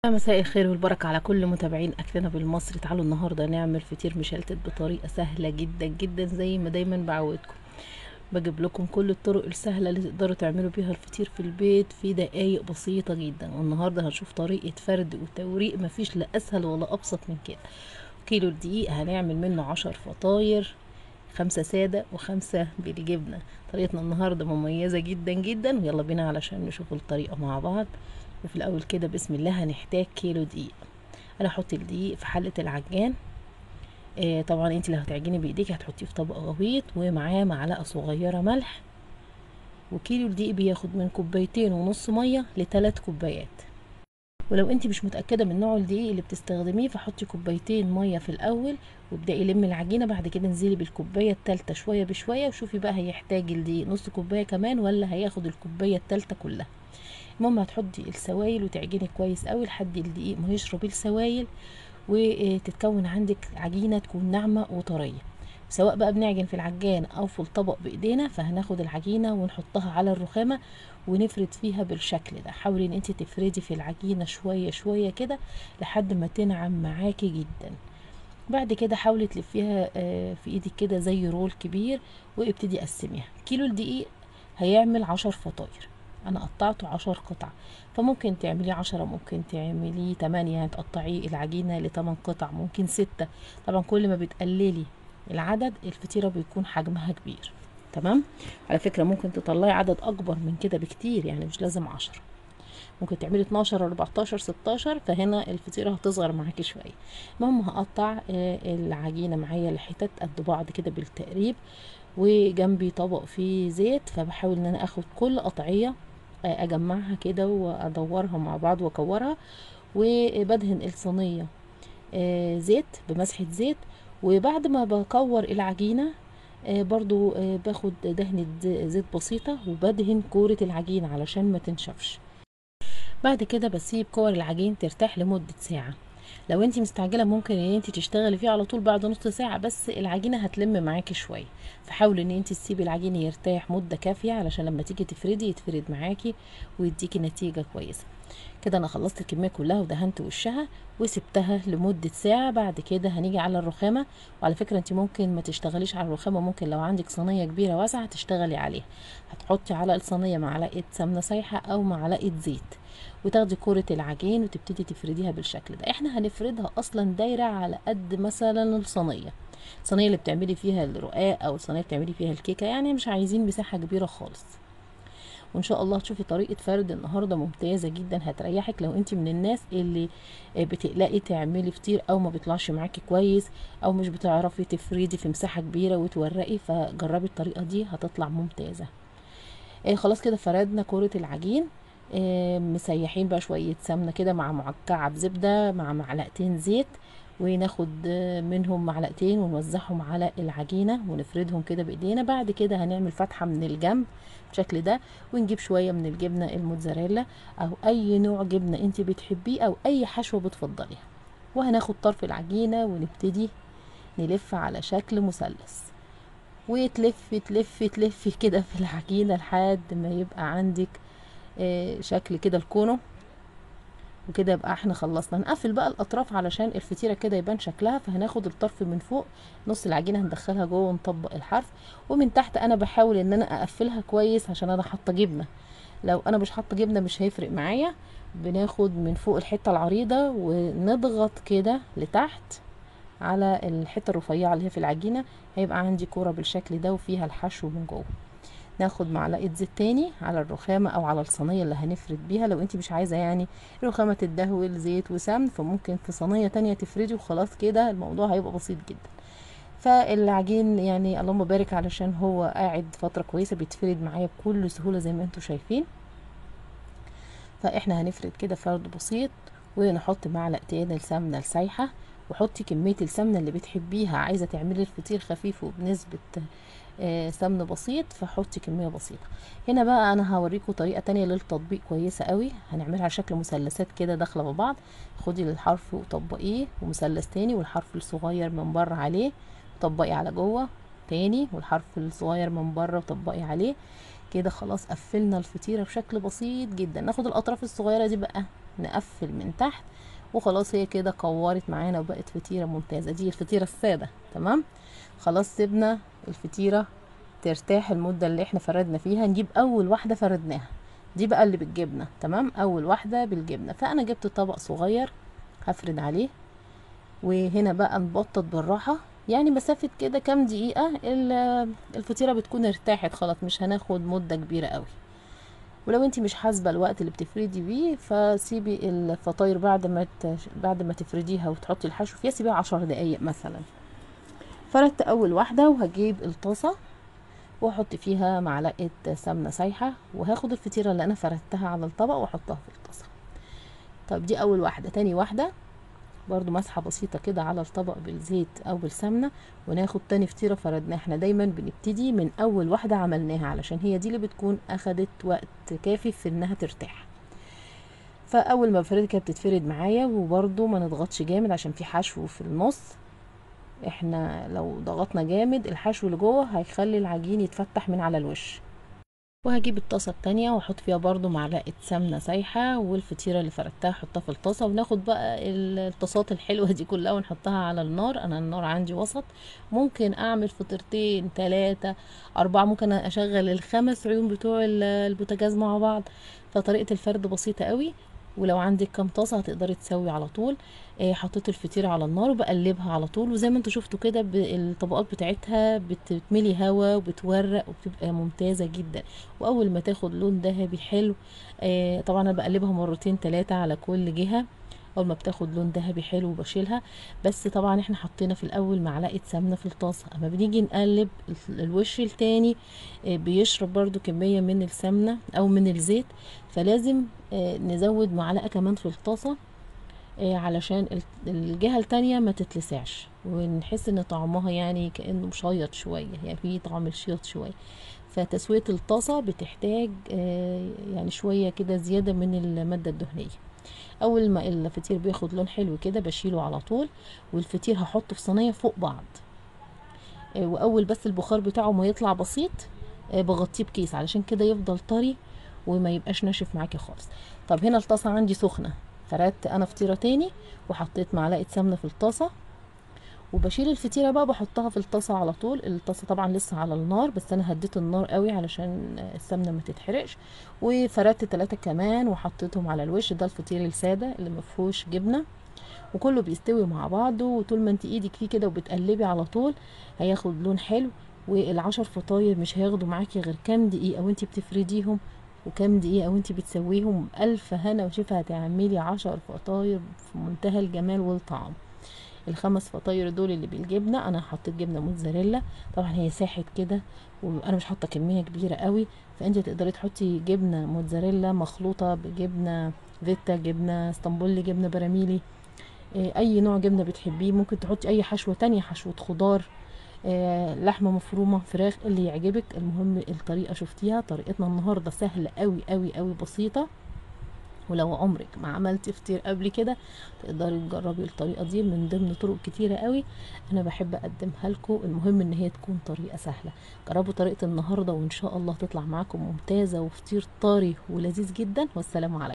مساء الخير والبركة على كل متابعين أكلنا بالمصري تعالوا النهاردة نعمل فطير مشلتت بطريقة سهلة جدا جدا زي ما دايما بعودكم بجيب لكم كل الطرق السهلة اللي تقدروا تعملوا بيها الفطير في البيت في دقايق بسيطة جدا والنهاردة هنشوف طريقة فرد وتوريق مفيش لا أسهل ولا أبسط من كده كيلو الدقيق هنعمل منه عشر فطاير خمسة سادة وخمسة بالجبنة طريقتنا النهاردة مميزة جدا جدا ويلا بينا علشان نشوف الطريقة مع بعض وفي الاول كده بسم الله هنحتاج كيلو دقيق انا هحط الدقيق في حله العجان آه طبعا انت اللي هتعجني بايديك هتحطيه في طبق غويط ومعاه معلقه صغيره ملح وكيلو الدقيق بياخد من كوبايتين ونص ميه لثلاث كوبايات ولو انت مش متاكده من نوع الدقيق اللي بتستخدميه فحطي كوبايتين ميه في الاول وابداي لمي العجينه بعد كده انزلي بالكوبايه الثالثه شويه بشويه وشوفي بقى هيحتاج الدقيق نص كوبايه كمان ولا هياخد الكوبايه الثالثه كلها المهم هتحطي السوائل وتعجني كويس قوي لحد الدقيق ما يشرب السوائل وتتكون عندك عجينه تكون ناعمه وطريه سواء بقى بنعجن في العجان او في الطبق بايدينا فهناخد العجينه ونحطها على الرخامه ونفرد فيها بالشكل ده حاولي ان انت تفردي في العجينه شويه شويه كده لحد ما تنعم معاكي جدا بعد كده حاولي تلفيها في ايدك كده زي رول كبير وابتدي قسميها كيلو الدقيق هيعمل عشر فطاير انا قطعته عشر قطع فممكن تعملي عشرة ممكن تعملي تمانية يعني تقطعي العجينة لتمن قطع ممكن ستة طبعا كل ما بتقللي العدد الفطيرة بيكون حجمها كبير تمام على فكرة ممكن تطلعي عدد اكبر من كده بكتير يعني مش لازم عشرة ممكن تعملي 12 14 16 فهنا الفطيره هتصغر معاكي شويه المهم هقطع العجينه معايا لحتت قد بعض كده بالتقريب وجنبي طبق فيه زيت فبحاول ان انا اخد كل قطعيه اجمعها كده وادورها مع بعض واكورها وبدهن الصينيه زيت بمسحه زيت وبعد ما بكور العجينه برضو باخد دهنة زيت بسيطة وبدهن كورة العجين علشان ما تنشفش بعد كده بسيب كور العجين ترتاح لمدة ساعة لو انت مستعجله ممكن ان انت تشتغلي فيه على طول بعد نص ساعه بس العجينه هتلم معاكي شويه فحاولي ان انت تسيبي العجين يرتاح مده كافيه علشان لما تيجي تفردي يتفرد معاكي ويديكي نتيجه كويسه كده انا خلصت الكميه كلها ودهنت وشها وسبتها لمده ساعه بعد كده هنيجي على الرخامه وعلى فكره انت ممكن ما تشتغليش على الرخامه ممكن لو عندك صينيه كبيره واسعه تشتغلي عليها هتحطي على الصينيه معلقه سمنه سايحه او معلقه زيت وتاخدي كرة العجين وتبتدي تفرديها بالشكل ده احنا هنفردها اصلا دايرة على قد مثلا الصينية الصينية اللي بتعملي فيها الرقاق او الصينية اللي بتعملي فيها الكيكة يعني مش عايزين مساحة كبيرة خالص وان شاء الله تشوفي طريقة فرد النهاردة ممتازة جدا هتريحك لو انت من الناس اللي بتقلقي تعملي فطير او ما بيطلعش معاكي كويس او مش بتعرفي تفردي في مساحة كبيرة وتورقي فجربي الطريقة دي هتطلع ممتازة ايه خلاص كده فردنا كرة العجين مسيحين بقى شوية سمنة كده مع مكعب زبدة مع معلقتين زيت وناخد منهم معلقتين ونوزعهم على العجينة ونفردهم كده بايدينا بعد كده هنعمل فتحة من الجنب بالشكل ده ونجيب شوية من الجبنة الموتزاريلا او اي نوع جبنة انت بتحبيه او اي حشوة بتفضليها وهناخد طرف العجينة ونبتدي نلف على شكل مثلث وتلفي تلفي تلفي كده في العجينة لحد ما يبقى عندك آه شكل كده الكونو وكده يبقى احنا خلصنا نقفل بقى الاطراف علشان الفطيره كده يبان شكلها فهناخد الطرف من فوق نص العجينه هندخلها جوه ونطبق الحرف ومن تحت انا بحاول ان انا اقفلها كويس عشان انا حاطه جبنه لو انا مش حاطه جبنه مش هيفرق معايا بناخد من فوق الحته العريضه ونضغط كده لتحت على الحته الرفيعه اللي هي في العجينه هيبقى عندي كوره بالشكل ده وفيها الحشو من جوه ناخد معلقه زيت تاني على الرخامه او على الصينيه اللي هنفرد بيها لو انت مش عايزه يعني الرخامه تدهول زيت وسمن فممكن في صينيه تانية تفردي وخلاص كده الموضوع هيبقى بسيط جدا فالعجين يعني اللهم بارك علشان هو قاعد فتره كويسه بيتفرد معايا بكل سهوله زي ما انتم شايفين فاحنا هنفرد كده فرد بسيط ونحط معلقتين السمنه السايحه وحطي كميه السمنه اللي بتحبيها عايزه تعملي الفطير خفيف وبنسبه آه سمن بسيط فحطي كميه بسيطه هنا بقى انا هوريكم طريقه تانية للتطبيق كويسه قوي هنعملها على شكل مثلثات كده داخله ببعض خدي الحرف وطبقيه ومثلث تاني والحرف الصغير من بره عليه طبقي على جوه تاني والحرف الصغير من بره وطبقي عليه كده خلاص قفلنا الفطيره بشكل بسيط جدا ناخد الاطراف الصغيره دي بقى نقفل من تحت وخلاص هي كده كورت معانا وبقت فطيره ممتازه دي الفطيره الساده تمام خلاص سيبنا الفطيره ترتاح المده اللي احنا فردنا فيها نجيب اول واحده فردناها دي بقى اللي بالجبنه تمام اول واحده بالجبنه فانا جبت طبق صغير هفرد عليه وهنا بقى نبطط بالراحه يعني مسافه كده كام دقيقه الفطيره بتكون ارتاحت خلاص مش هناخد مده كبيره قوي ولو انت مش حاسبه الوقت اللي بتفردي بيه فسيبي الفطاير بعد ما بعد ما تفرديها وتحطي الحشو فيها سيبيها عشر دقايق مثلا فردت اول واحده وهجيب الطاسه واحط فيها معلقه سمنه سايحه وهاخد الفطيره اللي انا فردتها على الطبق واحطها في الطاسه طب دي اول واحده تاني واحده برضو مسحه بسيطه كده على الطبق بالزيت او بالسمنه وناخد تاني فطيره فردناها احنا دايما بنبتدي من اول واحده عملناها علشان هي دي اللي بتكون اخدت وقت كافي في انها ترتاح فاول ما بفردها كانت بتتفرد معايا وبرضو ما نضغطش جامد عشان في حشو في النص احنا لو ضغطنا جامد الحشو اللي جوه هيخلي العجين يتفتح من على الوش وهجيب الطاسه التانية واحط فيها برضو معلقه سمنه سايحه والفطيره اللي فردتها احطها في الطاسه وناخد بقى الطاسات الحلوه دي كلها ونحطها على النار انا النار عندي وسط ممكن اعمل فطيرتين ثلاثة أربعة ممكن اشغل الخمس عيون بتوع البوتاجاز مع بعض فطريقه الفرد بسيطه قوي ولو عندك كام طاسه هتقدري تسوي على طول آه حطيت الفطيره على النار وبقلبها على طول وزي ما انتوا شفتوا كده الطبقات بتاعتها بتملي هوا وبتورق وبتبقى ممتازه جدا واول ما تاخد لون ذهبي حلو آه طبعا انا بقلبها مرتين ثلاثه على كل جهه اول ما بتاخد لون ذهبي حلو وبشيلها بس طبعا احنا حطينا في الاول معلقه سمنه في الطاسه اما بنيجي نقلب الوش التاني بيشرب برضو كميه من السمنه او من الزيت فلازم نزود معلقه كمان في الطاسه علشان الجهه التانية ما تتلسعش ونحس ان طعمها يعني كانه مشيط شويه يعني في طعم الشيط شويه فتسويه الطاسه بتحتاج يعني شويه كده زياده من الماده الدهنيه اول ما الفطير بياخد لون حلو كده بشيله على طول والفطير هحطه في صينيه فوق بعض واول بس البخار بتاعه ما يطلع بسيط بغطيه بكيس علشان كده يفضل طري وما يبقاش ناشف معاكي خالص طب هنا الطاسه عندي سخنه فردت انا فطيره تاني وحطيت معلقه سمنه في الطاسه وبشيل الفطيره بقى بحطها في الطاسه على طول الطاسه طبعا لسه على النار بس انا هديت النار قوي علشان السمنه ما تتحرقش وفردت ثلاثه كمان وحطيتهم على الوش ده الفطير الساده اللي ما فيهوش جبنه وكله بيستوي مع بعضه وطول ما انت ايدك فيه كده وبتقلبي على طول هياخد لون حلو والعشر فطاير مش هياخدوا معاكي غير كام دقيقه وانت بتفرديهم وكام دقيقة وانت بتسويهم بألف هنا وشوفي هتعملي عشر فطاير في منتهى الجمال والطعم الخمس فطاير دول اللي بالجبنه انا حطيت جبنه موتزاريلا طبعا هي ساحت كده وانا مش حاطه كميه كبيره قوي فانت تقدري تحطي جبنه موتزاريلا مخلوطه بجبنه فيتا جبنه اسطنبولي جبنه براميلي اي نوع جبنه بتحبيه ممكن تحطي اي حشوه تانية حشوه خضار لحمه مفرومه فراخ اللي يعجبك المهم الطريقه شفتيها طريقتنا النهارده سهله قوي قوي قوي بسيطه ولو عمرك ما عملتي فطير قبل كده تقدري تجربي الطريقه دي من ضمن طرق كتيره قوي انا بحب اقدمها لكم المهم ان هي تكون طريقه سهله جربوا طريقه النهارده وان شاء الله تطلع معاكم ممتازه وفطير طري ولذيذ جدا والسلام عليكم